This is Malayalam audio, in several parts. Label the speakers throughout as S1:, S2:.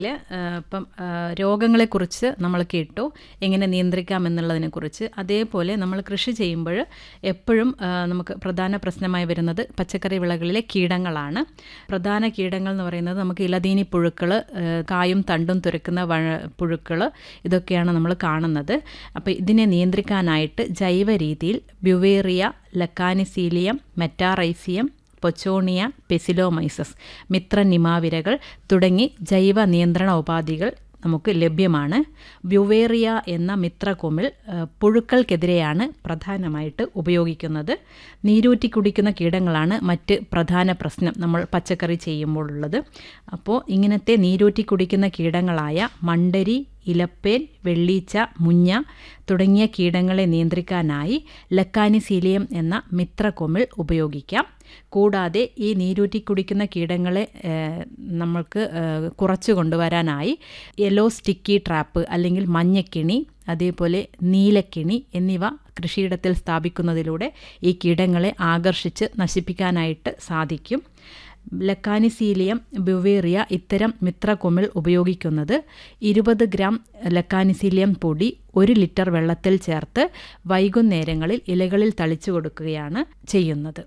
S1: ഇപ്പം രോഗങ്ങളെക്കുറിച്ച് നമ്മൾ കേട്ടു എങ്ങനെ നിയന്ത്രിക്കാം എന്നുള്ളതിനെക്കുറിച്ച് അതേപോലെ നമ്മൾ കൃഷി ചെയ്യുമ്പോൾ എപ്പോഴും നമുക്ക് പ്രധാന പ്രശ്നമായി വരുന്നത് പച്ചക്കറി വിളകളിലെ കീടങ്ങളാണ് പ്രധാന കീടങ്ങൾ എന്ന് പറയുന്നത് നമുക്ക് ഇലതീനി പുഴുക്കൾ കായും തണ്ടും തുരക്കുന്ന വഴ പുഴുക്കൾ ഇതൊക്കെയാണ് നമ്മൾ കാണുന്നത് അപ്പോൾ ഇതിനെ നിയന്ത്രിക്കാനായിട്ട് ജൈവ രീതിയിൽ Beauveria Lecanicillium Metarhizium Pochonia Paecilomyces മിത്രനിമാവിരകൾ തുടങ്ങി ജൈവ നിയന്ത്രണ ഉപാധികൾ നമുക്ക് ലഭ്യമാണ് ബ്യുവേറിയ എന്ന മിത്രകൊമിൽ പുഴുക്കൾക്കെതിരെയാണ് പ്രധാനമായിട്ട് ഉപയോഗിക്കുന്നത് നീരൂറ്റി കുടിക്കുന്ന കീടങ്ങളാണ് മറ്റ് പ്രധാന പ്രശ്നം നമ്മൾ പച്ചക്കറി ചെയ്യുമ്പോൾ ഉള്ളത് അപ്പോൾ ഇങ്ങനത്തെ നീരൂറ്റി കുടിക്കുന്ന കീടങ്ങളായ മണ്ടരി ഇലപ്പേൻ വെള്ളീച്ച മുഞ്ഞ തുടങ്ങിയ കീടങ്ങളെ നിയന്ത്രിക്കാനായി ലക്കാനിസീലിയം എന്ന മിത്രകൊമിൾ ഉപയോഗിക്കാം കൂടാതെ ഈ നീരൂറ്റി കുടിക്കുന്ന കീടങ്ങളെ നമ്മൾക്ക് കുറച്ചു കൊണ്ടുവരാനായി യെല്ലോ സ്റ്റിക്കി ട്രാപ്പ് അല്ലെങ്കിൽ മഞ്ഞക്കിണി അതേപോലെ നീലക്കിണി എന്നിവ കൃഷിയിടത്തിൽ സ്ഥാപിക്കുന്നതിലൂടെ ഈ കീടങ്ങളെ ആകർഷിച്ച് നശിപ്പിക്കാനായിട്ട് സാധിക്കും ലക്കാനിസീലിയം ബ്യുവേറിയ ഇത്തരം മിത്രകൊമിൾ ഉപയോഗിക്കുന്നത് ഇരുപത് ഗ്രാം ലക്കാനിസീലിയം പൊടി ഒരു ലിറ്റർ വെള്ളത്തിൽ ചേർത്ത് വൈകുന്നേരങ്ങളിൽ ഇലകളിൽ തളിച്ചു കൊടുക്കുകയാണ് ചെയ്യുന്നത്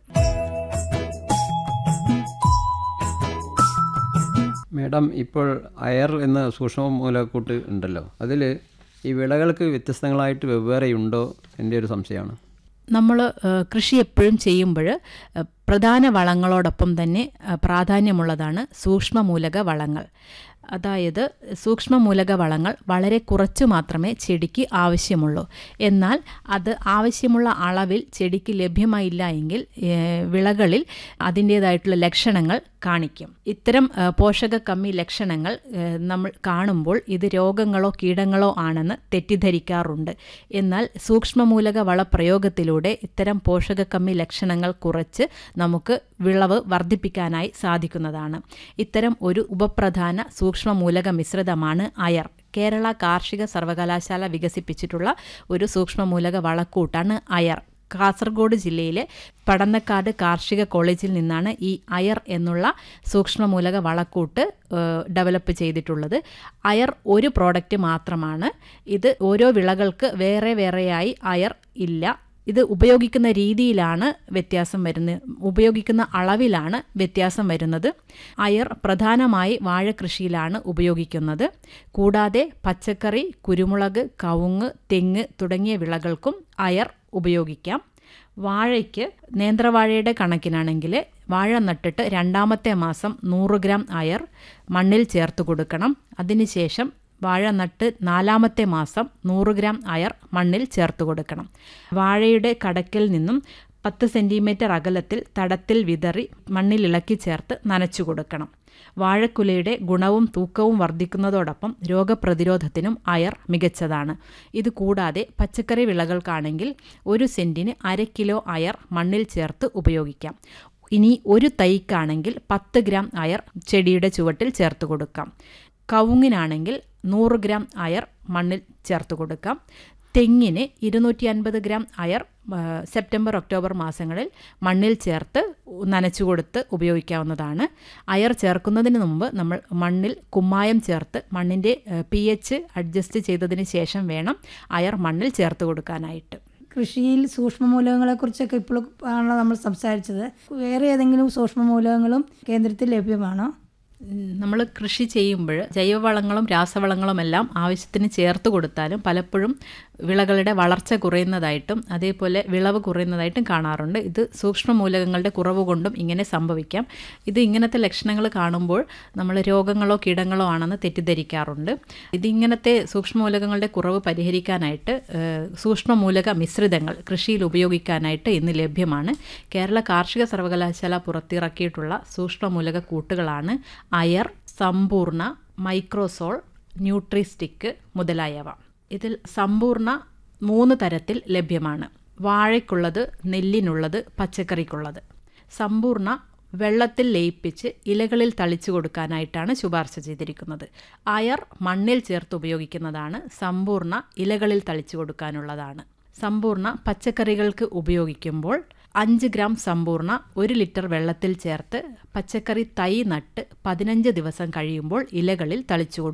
S2: മേഡം ഇപ്പോൾ അയർ എന്ന സൂക്ഷ്മ മൂലക്കൂട്ട് ഉണ്ടല്ലോ അതിൽ ഈ വിളകൾക്ക് വ്യത്യസ്തങ്ങളായിട്ട് വെവ്വേറെയുണ്ടോ എൻ്റെ ഒരു സംശയമാണ്
S1: നമ്മൾ കൃഷി എപ്പോഴും ചെയ്യുമ്പോൾ പ്രധാന വളങ്ങളോടൊപ്പം തന്നെ പ്രാധാന്യമുള്ളതാണ് സൂക്ഷ്മമൂലക വളങ്ങൾ അതായത് സൂക്ഷ്മമൂലക വളങ്ങൾ വളരെ കുറച്ച് മാത്രമേ ചെടിക്ക് ആവശ്യമുള്ളൂ എന്നാൽ അത് ആവശ്യമുള്ള അളവിൽ ചെടിക്ക് ലഭ്യമായില്ല എങ്കിൽ വിളകളിൽ അതിൻ്റേതായിട്ടുള്ള ലക്ഷണങ്ങൾ കാണിക്കും ഇത്തരം പോഷക കമ്മി ലക്ഷണങ്ങൾ നമ്മൾ കാണുമ്പോൾ ഇത് രോഗങ്ങളോ കീടങ്ങളോ ആണെന്ന് തെറ്റിദ്ധരിക്കാറുണ്ട് എന്നാൽ സൂക്ഷ്മമൂലക വളപ്രയോഗത്തിലൂടെ ഇത്തരം പോഷക കമ്മി ലക്ഷണങ്ങൾ കുറച്ച് നമുക്ക് വിളവ് വർദ്ധിപ്പിക്കാനായി സാധിക്കുന്നതാണ് ഇത്തരം ഒരു ഉപപ്രധാന സൂക്ഷ്മമൂലക മിശ്രിതമാണ് അയർ കേരള കാർഷിക സർവകലാശാല വികസിപ്പിച്ചിട്ടുള്ള ഒരു സൂക്ഷ്മമൂലക വളക്കൂട്ടാണ് അയർ കാസർഗോഡ് ജില്ലയിലെ പടന്നക്കാട് കാർഷിക കോളേജിൽ നിന്നാണ് ഈ അയർ എന്നുള്ള സൂക്ഷ്മമൂലക വളക്കൂട്ട് ഡെവലപ്പ് ചെയ്തിട്ടുള്ളത് അയർ ഒരു പ്രോഡക്റ്റ് മാത്രമാണ് ഇത് ഓരോ വിളകൾക്ക് വേറെ വേറെയായി അയർ ഇല്ല ഇത് ഉപയോഗിക്കുന്ന രീതിയിലാണ് വ്യത്യാസം വരുന്നത് ഉപയോഗിക്കുന്ന അളവിലാണ് വ്യത്യാസം വരുന്നത് അയർ പ്രധാനമായി വാഴകൃഷിയിലാണ് ഉപയോഗിക്കുന്നത് കൂടാതെ പച്ചക്കറി കുരുമുളക് കവുങ്ങ് തെങ്ങ് തുടങ്ങിയ വിളകൾക്കും അയർ ഉപയോഗിക്കാം വാഴയ്ക്ക് നേന്ത്രവാഴയുടെ കണക്കിനാണെങ്കിൽ വാഴ നട്ടിട്ട് രണ്ടാമത്തെ മാസം നൂറ് ഗ്രാം അയർ മണ്ണിൽ ചേർത്ത് കൊടുക്കണം അതിനുശേഷം വാഴ നട്ട് നാലാമത്തെ മാസം നൂറ് ഗ്രാം അയർ മണ്ണിൽ ചേർത്ത് കൊടുക്കണം വാഴയുടെ കടക്കിൽ നിന്നും പത്ത് സെൻറ്റിമീറ്റർ അകലത്തിൽ തടത്തിൽ വിതറി മണ്ണിൽ ഇളക്കി ചേർത്ത് നനച്ചു കൊടുക്കണം വാഴക്കുലയുടെ ഗുണവും തൂക്കവും വർദ്ധിക്കുന്നതോടൊപ്പം രോഗപ്രതിരോധത്തിനും അയർ മികച്ചതാണ് ഇത് കൂടാതെ പച്ചക്കറി വിളകൾക്കാണെങ്കിൽ ഒരു സെൻറ്റിന് അര കിലോ അയർ മണ്ണിൽ ചേർത്ത് ഉപയോഗിക്കാം ഇനി ഒരു തൈക്കാണെങ്കിൽ പത്ത് ഗ്രാം അയർ ചെടിയുടെ ചുവട്ടിൽ ചേർത്ത് കൊടുക്കാം കവുങ്ങിനാണെങ്കിൽ നൂറ് ഗ്രാം അയർ മണ്ണിൽ ചേർത്ത് കൊടുക്കാം തെങ്ങിന് ഇരുന്നൂറ്റി അൻപത് ഗ്രാം അയർ സെപ്റ്റംബർ ഒക്ടോബർ മാസങ്ങളിൽ മണ്ണിൽ ചേർത്ത് നനച്ചു കൊടുത്ത് ഉപയോഗിക്കാവുന്നതാണ് അയർ ചേർക്കുന്നതിന് മുമ്പ് നമ്മൾ മണ്ണിൽ കുമ്മായം ചേർത്ത് മണ്ണിൻ്റെ പി എച്ച് അഡ്ജസ്റ്റ് ചെയ്തതിന് ശേഷം വേണം അയർ മണ്ണിൽ ചേർത്ത് കൊടുക്കാനായിട്ട്
S3: കൃഷിയിൽ സൂക്ഷ്മമൂലകങ്ങളെക്കുറിച്ചൊക്കെ ഇപ്പോൾ ആണല്ലോ നമ്മൾ സംസാരിച്ചത് വേറെ ഏതെങ്കിലും സൂക്ഷ്മമൂലകങ്ങളും കേന്ദ്രത്തിൽ ലഭ്യമാണോ
S1: നമ്മൾ കൃഷി ചെയ്യുമ്പോൾ ജൈവവളങ്ങളും രാസവളങ്ങളും എല്ലാം ആവശ്യത്തിന് ചേർത്ത് കൊടുത്താലും പലപ്പോഴും വിളകളുടെ വളർച്ച കുറയുന്നതായിട്ടും അതേപോലെ വിളവ് കുറയുന്നതായിട്ടും കാണാറുണ്ട് ഇത് സൂക്ഷ്മ മൂലകങ്ങളുടെ കുറവ് കൊണ്ടും ഇങ്ങനെ സംഭവിക്കാം ഇത് ഇങ്ങനത്തെ ലക്ഷണങ്ങൾ കാണുമ്പോൾ നമ്മൾ രോഗങ്ങളോ കീടങ്ങളോ ആണെന്ന് തെറ്റിദ്ധരിക്കാറുണ്ട് ഇതിങ്ങനത്തെ സൂക്ഷ്മമൂലകങ്ങളുടെ കുറവ് പരിഹരിക്കാനായിട്ട് സൂക്ഷ്മമൂലക മിശ്രിതങ്ങൾ കൃഷിയിൽ ഉപയോഗിക്കാനായിട്ട് ഇന്ന് ലഭ്യമാണ് കേരള കാർഷിക സർവകലാശാല പുറത്തിറക്കിയിട്ടുള്ള സൂക്ഷ്മമൂലക കൂട്ടുകളാണ് അയർ സമ്പൂർണ്ണ മൈക്രോസോൾ ന്യൂട്രിസ്റ്റിക്ക് മുതലായവ ഇതിൽ സമ്പൂർണ്ണ മൂന്ന് തരത്തിൽ ലഭ്യമാണ് വാഴയ്ക്കുള്ളത് നെല്ലിനുള്ളത് പച്ചക്കറിക്കുള്ളത് സമ്പൂർണ്ണ വെള്ളത്തിൽ ലയിപ്പിച്ച് ഇലകളിൽ തളിച്ചു കൊടുക്കാനായിട്ടാണ് ശുപാർശ ചെയ്തിരിക്കുന്നത് അയർ മണ്ണിൽ ചേർത്ത് ഉപയോഗിക്കുന്നതാണ് സമ്പൂർണ്ണ ഇലകളിൽ തളിച്ചു കൊടുക്കാനുള്ളതാണ് സമ്പൂർണ്ണ പച്ചക്കറികൾക്ക് ഉപയോഗിക്കുമ്പോൾ അഞ്ച് ഗ്രാം സമ്പൂർണ്ണ ഒരു ലിറ്റർ വെള്ളത്തിൽ ചേർത്ത് പച്ചക്കറി തൈ നട്ട് പതിനഞ്ച് ദിവസം കഴിയുമ്പോൾ ഇലകളിൽ തളിച്ചു കൊടുക്കുക